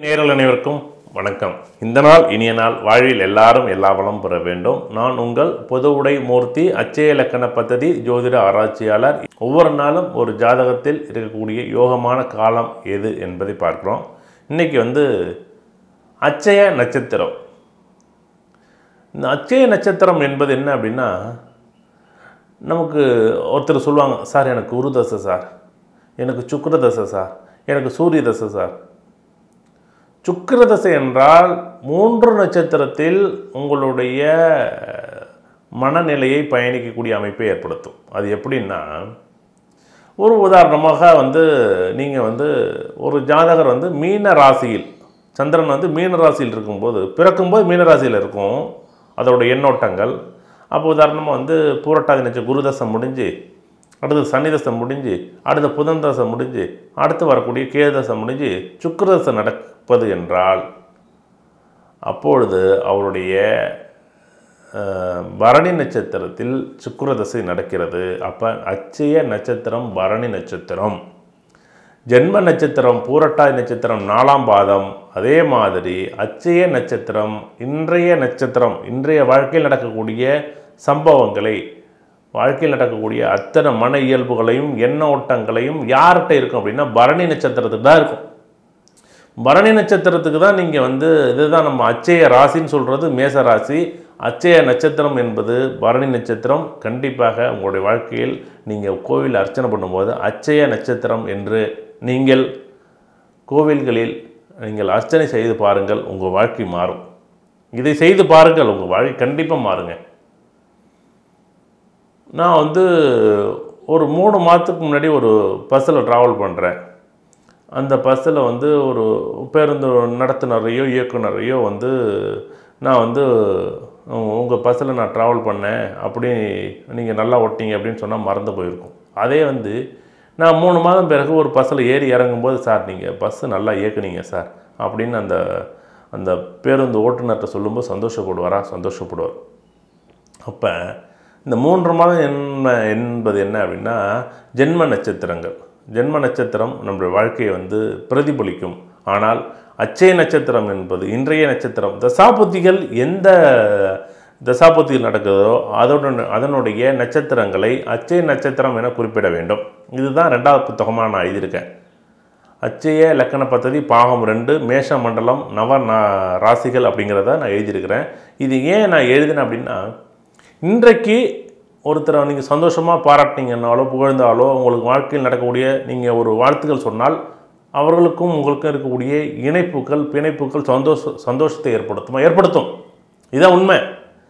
நேரல் அனைவருக்கும் வணக்கம் இந்த நாள் இனிய நாள் வாழ்வில் எல்லாரும் எல்லா வளம் பெற வேண்டும் நான் உங்கள் பொது உடை மூர்த்தி அச்சய இலக்கண பദ്ധதி ஜோதிட ஆராய்ச்சியாளர் ஒவ்வொரு நாளும் ஒரு ஜாதகத்தில் இருக்கக்கூடிய யோகமான காலம் எது என்பதை பார்க்கிறோம் இன்னைக்கு வந்து அச்சய நட்சத்திரம் இந்த அச்சய நட்சத்திரம் என்பது என்ன அப்படின்னா நமக்கு ஒருத்தர் சொல்லுவாங்க சார் எனக்கு குரு தசை சார் எனக்கு சுக்கிர தசை சார் எனக்கு சூரிய தசை சார் சுக்கிர தசை என்றால் மூன்று நட்சத்திரத்தில் உங்களுடைய மனநிலையை பயணிக்கக்கூடிய அமைப்பை ஏற்படுத்தும் அது எப்படின்னா ஒரு உதாரணமாக வந்து நீங்கள் வந்து ஒரு ஜாதகர் வந்து மீன ராசியில் சந்திரன் வந்து மீன ராசியில் இருக்கும்போது பிறக்கும்போது மீன ராசியில் இருக்கும் அதோட எண்ணோட்டங்கள் அப்போ உதாரணமாக வந்து பூரட்டாதி நட்ச குருதசம் முடிஞ்சு அடுத்து சனி தசை முடிஞ்சு அடுத்து புதன் தசை முடிஞ்சு அடுத்து வரக்கூடிய கேது தசை முடிஞ்சு சுக்கிர தசை நடப்பது என்றால் அப்பொழுது அவருடைய அஹ், பரணி நட்சத்திரத்தில் சுக்கிர தசை நடக்கிறது அப்போ அச்சய நட்சத்திரம் பரணி நட்சத்திரம் ஜென்ம நட்சத்திரம் பூரட்டாதி நட்சத்திரம் நாலாம் பாதம் அதே மாதிரி அச்சய நட்சத்திரம் இன்றைய நட்சத்திரம் இன்றைய வாழ்க்கையில் நடக்கக்கூடிய சம்பவங்களை வாழ்க்கையில் நடக்கக்கூடிய அத்தனை மன இயல்புகளையும் எண்ண ஓட்டங்களையும் யார்கிட்ட இருக்கும் அப்படின்னா பரணி நட்சத்திரத்துக்கு தான் இருக்கும் பரணி நட்சத்திரத்துக்கு தான் நீங்கள் வந்து இதுதான் நம்ம அச்சய ராசின்னு சொல்கிறது மேச ராசி அச்சய நட்சத்திரம் என்பது பரணி நட்சத்திரம் கண்டிப்பாக உங்களுடைய வாழ்க்கையில் நீங்கள் கோவில் அர்ச்சனை பண்ணும்போது அச்சய நட்சத்திரம் என்று நீங்கள் கோவில்களில் நீங்கள் அர்ச்சனை செய்து பாருங்கள் உங்கள் வாழ்க்கை மாறும் இதை செய்து பாருங்கள் உங்கள் வாழ்க்கை கண்டிப்பாக மாறுங்க நான் வந்து ஒரு மூணு மாதத்துக்கு முன்னாடி ஒரு பஸ்ஸில் ட்ராவல் பண்ணுறேன் அந்த பஸ்ஸில் வந்து ஒரு பேருந்து நடத்துனரையோ இயக்குனரையோ வந்து நான் வந்து உங்கள் பஸ்ஸில் நான் ட்ராவல் பண்ணேன் அப்படி நீங்கள் நல்லா ஓட்டிங்க அப்படின்னு சொன்னால் மறந்து போயிருக்கும் அதே வந்து நான் மூணு மாதம் பிறகு ஒரு பஸ்ஸில் ஏறி இறங்கும்போது சார் நீங்கள் பஸ்ஸு நல்லா இயக்குனீங்க சார் அப்படின்னு அந்த அந்த பேருந்து ஓட்டுநர்கிட்ட சொல்லும்போது சந்தோஷப்படுவாரா சந்தோஷப்படுவார் அப்போ இந்த மூன்று மாதம் என்ன என்பது என்ன அப்படின்னா ஜென்ம நட்சத்திரங்கள் ஜென்ம நட்சத்திரம் நம்முடைய வாழ்க்கையை வந்து பிரதிபலிக்கும் ஆனால் அச்சய நட்சத்திரம் என்பது இன்றைய நட்சத்திரம் தசாபுத்திகள் எந்த தசாபுத்திகள் நடக்குதோ அதோட அதனுடைய நட்சத்திரங்களை அச்சய நட்சத்திரம் என குறிப்பிட வேண்டும் இதுதான் ரெண்டாவது புத்தகமாக நான் எழுதியிருக்கேன் அச்சய லக்கண பദ്ധதி பாகம் ரெண்டு மேஷ மண்டலம் நவ நா- ராசிகள் அப்படிங்கிறத நான் எழுதியிருக்கிறேன் இது ஏன் நான் எழுதினேன் அப்படின்னா இன்றைக்கு ஒருத்தரை நீங்கள் சந்தோஷமாக பாராட்டினீங்கன்னாலோ புகழ்ந்தாலோ உங்களுக்கு வாழ்க்கையில் நடக்கக்கூடிய நீங்கள் ஒரு வாழ்த்துக்கள் சொன்னால் அவர்களுக்கும் உங்களுக்கும் இருக்கக்கூடிய இணைப்புகள் பிணைப்புகள் சந்தோஷ சந்தோஷத்தை ஏற்படுத்துமா ஏற்படுத்தும் இதுதான் உண்மை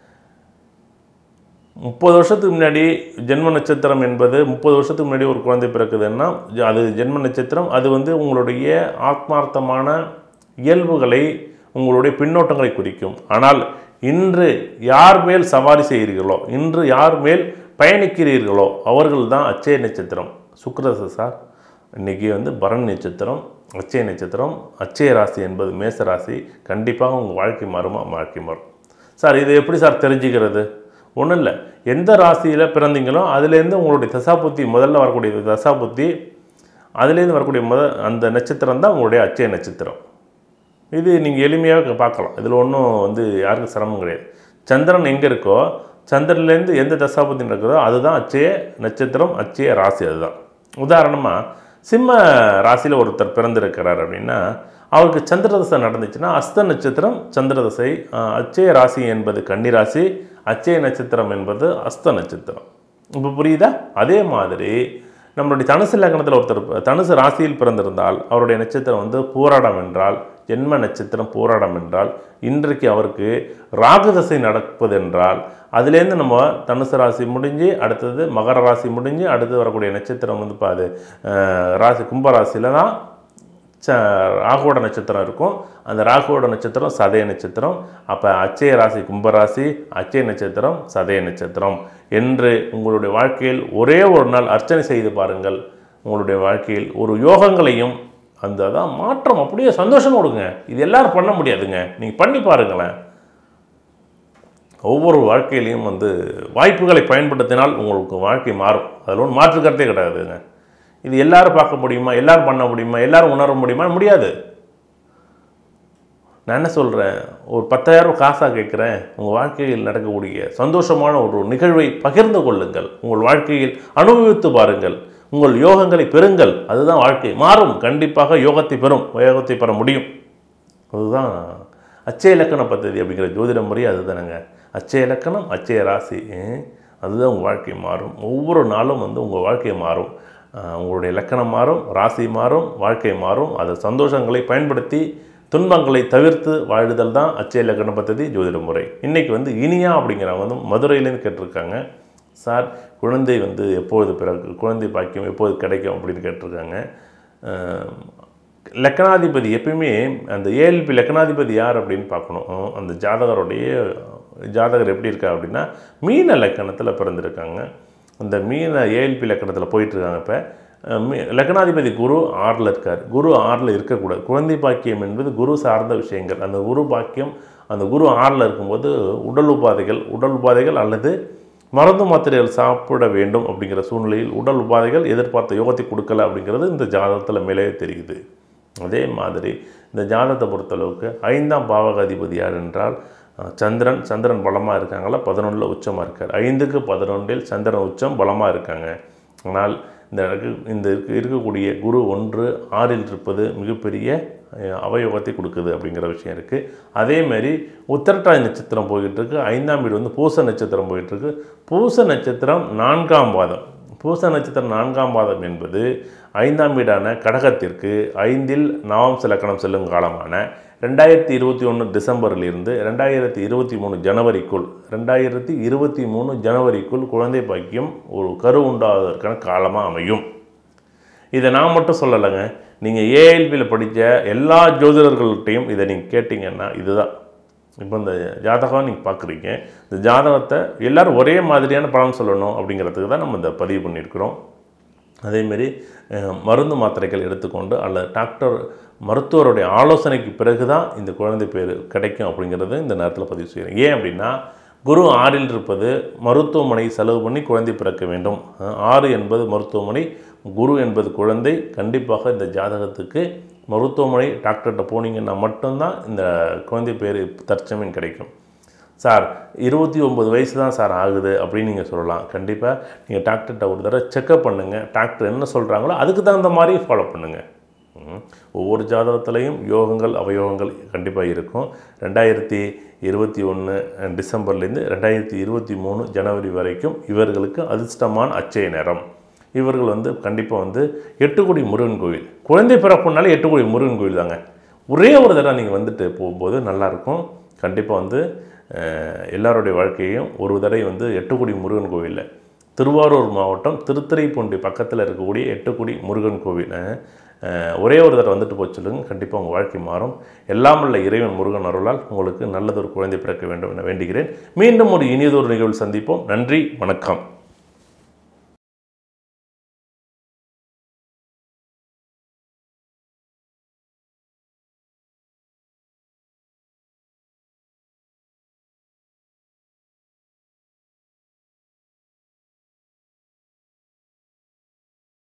முப்பது வருஷத்துக்கு முன்னாடி ஜென்ம நட்சத்திரம் என்பது முப்பது வருஷத்துக்கு முன்னாடி ஒரு குழந்தை பிறக்குதுன்னா ஜ- அது ஜென்ம நட்சத்திரம் அது வந்து உங்களுடைய ஆத்மார்த்தமான இயல்புகளை உங்களுடைய பின்னோட்டங்களை குறிக்கும் ஆனால் இன்று யார் மேல் சவாரி செய்கிறீர்களோ இன்று யார் மேல் பயணிக்கிறீர்களோ அவர்கள் தான் அச்சய நட்சத்திரம் சுக்கிரச சார் இன்னைக்கு வந்து பரண் நட்சத்திரம் அச்சய நட்சத்திரம் அச்சய ராசி என்பது மேச ராசி கண்டிப்பாக உங்கள் வாழ்க்கை மாறுமா வாழ்க்கை மாறும் சார் இது எப்படி சார் தெரிஞ்சுக்கிறது ஒன்றும் இல்லை எந்த ராசியில் பிறந்தீங்களோ அதுலேருந்து உங்களுடைய தசாபுத்தி முதல்ல வரக்கூடிய தசாபுத்தி அதுலேருந்து வரக்கூடிய முத அந்த நட்சத்திரம் தான் உங்களுடைய அச்சய நட்சத்திரம் இது நீங்கள் எளிமையாக பார்க்கலாம் இதில் ஒன்றும் வந்து யாருக்கும் சிரமம் கிடையாது சந்திரன் எங்கே இருக்கோ சந்திரன்லேருந்து எந்த தசாபுத்தி நடக்குதோ அதுதான் அச்சய நட்சத்திரம் அச்சய ராசி அதுதான் உதாரணமாக சிம்ம ராசியில் ஒருத்தர் பிறந்திருக்கிறார் அப்படின்னா அவருக்கு சந்திரதசை நடந்துச்சுன்னா அஸ்த நட்சத்திரம் சந்திரதசை ஆஹ், அச்சய ராசி என்பது கன்னி ராசி அச்சய நட்சத்திரம் என்பது அஸ்த நட்சத்திரம் இப்போ புரியுதா அதே மாதிரி நம்மளுடைய தனுசு லக்னத்தில் ஒருத்தர் ப- தனுசு ராசியில் பிறந்திருந்தால் அவருடைய நட்சத்திரம் வந்து பூராடம் என்றால் ஜென்ம நட்சத்திரம் பூராடம் என்றால் இன்றைக்கு அவருக்கு ராகு தசை நடப்பது என்றால் அதுலேருந்து நம்ம தனுசு ராசி முடிஞ்சு அடுத்தது மகர ராசி முடிஞ்சு அடுத்து வரக்கூடிய நட்சத்திரம் வந்து பாது ராசி கும்ப ராசியில் தான் ச ராகுவோட நட்சத்திரம் இருக்கும் அந்த ராகுவோட நட்சத்திரம் சதய நட்சத்திரம் அப்போ அச்சய ராசி கும்பராசி அச்சய நட்சத்திரம் சதய நட்சத்திரம் என்று உங்களுடைய வாழ்க்கையில் ஒரே ஒரு நாள் அர்ச்சனை செய்து பாருங்கள் உங்களுடைய வாழ்க்கையில் ஒரு யோகங்களையும் அந்த அதான் மாற்றம் அப்படியே சந்தோஷம் கொடுங்க இது எல்லாரும் பண்ண முடியாதுங்க நீங்கள் பண்ணி பாருங்களேன் ஒவ்வொரு வாழ்க்கையிலையும் வந்து வாய்ப்புகளை பயன்படுத்தினால் உங்களுக்கு வாழ்க்கை மாறும் அதில் ஒன்றும் மாற்று கருத்தே கிடையாதுங்க இது எல்லாரும் பார்க்க முடியுமா எல்லாரும் பண்ண முடியுமா எல்லாரும் உணர முடியுமா முடியாது நான் என்ன சொல்கிறேன் ஒரு பத்தாயிரம் காசாக கேட்குறேன் உங்கள் வாழ்க்கையில் நடக்கக்கூடிய சந்தோஷமான ஒரு நிகழ்வை பகிர்ந்து கொள்ளுங்கள் உங்கள் வாழ்க்கையில் அனுபவித்து பாருங்கள் உங்கள் யோகங்களை பெறுங்கள் அதுதான் வாழ்க்கை மாறும் கண்டிப்பாக யோகத்தை பெறும் யோகத்தை பெற முடியும் அதுதான் அச்சய இலக்கண பദ്ധதி அப்படிங்கிற ஜோதிட முறை அதுதானங்க அச்சய இலக்கணம் அச்சய ராசி ஏன்? அதுதான் உங்கள் வாழ்க்கை மாறும் ஒவ்வொரு நாளும் வந்து உங்கள் வாழ்க்கை மாறும் ஆஹ் உங்களுடைய இலக்கணம் மாறும் ராசி மாறும் வாழ்க்கை மாறும் அது சந்தோஷங்களை பயன்படுத்தி துன்பங்களை தவிர்த்து வாழுதல் தான் அச்சய இலக்கண பദ്ധதி ஜோதிட முறை இன்றைக்கி வந்து இனியா அப்படிங்கிறவங்க வந்து மதுரையிலேருந்து கேட்டிருக்காங்க சார் குழந்தை வந்து எப்போது பிறகு குழந்தை பாக்கியம் எப்போது கிடைக்கும் அப்படின்னு கேட்டிருக்காங்க ஆஹ் லக்னாதிபதி எப்பயுமே அந்த ஏஎல்பி லக்னாதிபதி யார் அப்படின்னு பார்க்கணும் அந்த ஜாதகருடைய ஜாதகர் எப்படி இருக்கா அப்படின்னா மீன லக்கணத்தில் பிறந்திருக்காங்க அந்த மீன ஏஎல்பி லக்கணத்தில் போயிட்டுருக்காங்க இப்போ லக்னாதிபதி குரு ஆறில் இருக்கார் குரு ஆறில் இருக்கக்கூடாது குழந்தை பாக்கியம் என்பது குரு சார்ந்த விஷயங்கள் அந்த குரு பாக்கியம் அந்த குரு ஆறில் இருக்கும்போது உடல் உபாதைகள் உடல் உபாதைகள் அல்லது மருந்து மாத்திரைகள் சாப்பிட வேண்டும் அப்படிங்கிற சூழ்நிலையில் உடல் உபாதைகள் எதிர்பார்த்த யோகத்தை கொடுக்கல அப்படிங்கிறது இந்த ஜாதகத்தில் மேலே தெரியுது அதே மாதிரி இந்த ஜாதகத்தை பொறுத்தளவுக்கு ஐந்தாம் பாவக அதிபதி யார் என்றால் அஹ், சந்திரன் சந்திரன் பலமாக இருக்காங்களா பதினொன்றில் உச்சமாக இருக்கார் ஐந்துக்கு பதினொன்றில் சந்திரன் உச்சம் பலமாக இருக்காங்க ஆனால் இந்த இருக்கு- இந்த இருக்கு- இருக்கக்கூடிய குரு ஒன்று ஆறில் இருப்பது மிகப்பெரிய அஹ், அவயோகத்தை கொடுக்குது அப்படிங்கிற விஷயம் இருக்குது அதேமாரி உத்திரட்டாதி நட்சத்திரம் போய்கிட்டு இருக்கு ஐந்தாம் வீடு வந்து பூச நட்சத்திரம் போயிட்டு இருக்கு பூச நட்சத்திரம் நான்காம் பாதம் பூச நட்சத்திரம் நான்காம் பாதம் என்பது ஐந்தாம் வீடான கடகத்திற்கு ஐந்தில் நவாம்ச லக்கணம் செல்லும் காலமான ரெண்டாயிரத்தி இருபத்தி ஒன்று டிசம்பரிலிருந்து ரெண்டாயிரத்தி இருபத்தி மூணு ஜனவரிக்குள் ரெண்டாயிரத்தி இருபத்தி மூணு ஜனவரிக்குள் குழந்தை பாக்கியம் ஒரு கரு உண்டாவதற்கான காலமாக அமையும் இதை நான் மட்டும் சொல்லலைங்க நீங்கள் ஏஎல்பியில் படித்த எல்லா ஜோதிடர்கள்ட்டையும் இதை நீங்கள் கேட்டிங்கன்னா இதுதான் இப்போ இந்த ஜாதகம் நீங்கள் பார்க்குறீங்க இந்த ஜாதகத்தை எல்லாரும் ஒரே மாதிரியான பலன் சொல்லணும் அப்படிங்கிறதுக்கு தான் நம்ம இந்த பதிவு பண்ணியிருக்கிறோம் அதேமாரி அஹ், மருந்து மாத்திரைகள் எடுத்துக்கொண்டு அல்லது டாக்டர் மருத்துவருடைய ஆலோசனைக்கு பிறகு தான் இந்த குழந்தை பேர் கிடைக்கும் அப்படிங்கிறத இந்த நேரத்தில் பதிவு செய்கிறேன் ஏன் அப்படின்னா குரு ஆறில் இருப்பது மருத்துவமனை செலவு பண்ணி குழந்தை பிறக்க வேண்டும் அஹ், ஆறு என்பது மருத்துவமனை குரு என்பது குழந்தை கண்டிப்பாக இந்த ஜாதகத்துக்கு மருத்துவமனை டாக்டர்கிட்ட போனீங்கன்னா மட்டும்தான் இந்த குழந்தை பேர் தற்சமயம் கிடைக்கும் சார் இருபத்தி ஒம்பது வயசு தான் சார் ஆகுது அப்படின்னு நீங்கள் சொல்லலாம் கண்டிப்பாக நீங்கள் டாக்டர்கிட்ட ஒரு தடவை செக்கப் பண்ணுங்கள் டாக்டர் என்ன சொல்கிறாங்களோ அதுக்கு தகுந்த மாதிரி ஃபாலோ பண்ணுங்கள் ம். ஒவ்வொரு ஜாதகத்துலேயும் யோகங்கள் அவயோகங்கள் கண்டிப்பாக இருக்கும் ரெண்டாயிரத்தி இருபத்தி ஒன்று டிசம்பர்லேருந்து ரெண்டாயிரத்தி இருபத்தி மூணு ஜனவரி வரைக்கும் இவர்களுக்கு அதிர்ஷ்டமான அச்சய நேரம் இவர்கள் வந்து கண்டிப்பாக வந்து எட்டுக்குடி முருகன் கோவில் குழந்தை பிறப்புனாலே எட்டுக்குடி முருகன் கோவில் தாங்க ஒரே ஒரு தடவை நீங்கள் வந்துட்டு போகும்போது நல்லாயிருக்கும் கண்டிப்பாக வந்து அஹ், எல்லாருடைய வாழ்க்கையும் ஒரு தடவை வந்து எட்டுக்குடி முருகன் கோவிலில் திருவாரூர் மாவட்டம் திருத்துறைப்பூண்டி பக்கத்தில் இருக்கக்கூடிய எட்டுக்குடி முருகன் கோவில் அஹ், அஹ், ஒரே ஒரு தடவை வந்துட்டு போய் சொல்லுங்க கண்டிப்பாக உங்கள் வாழ்க்கை மாறும் எல்லாமல்ல இறைவன் முருகன் அருளால் உங்களுக்கு நல்லதொரு குழந்தை பிறக்க வேண்டும் என வேண்டுகிறேன் மீண்டும் ஒரு இனியதொரு நிகழ்வு சந்திப்போம் நன்றி வணக்கம்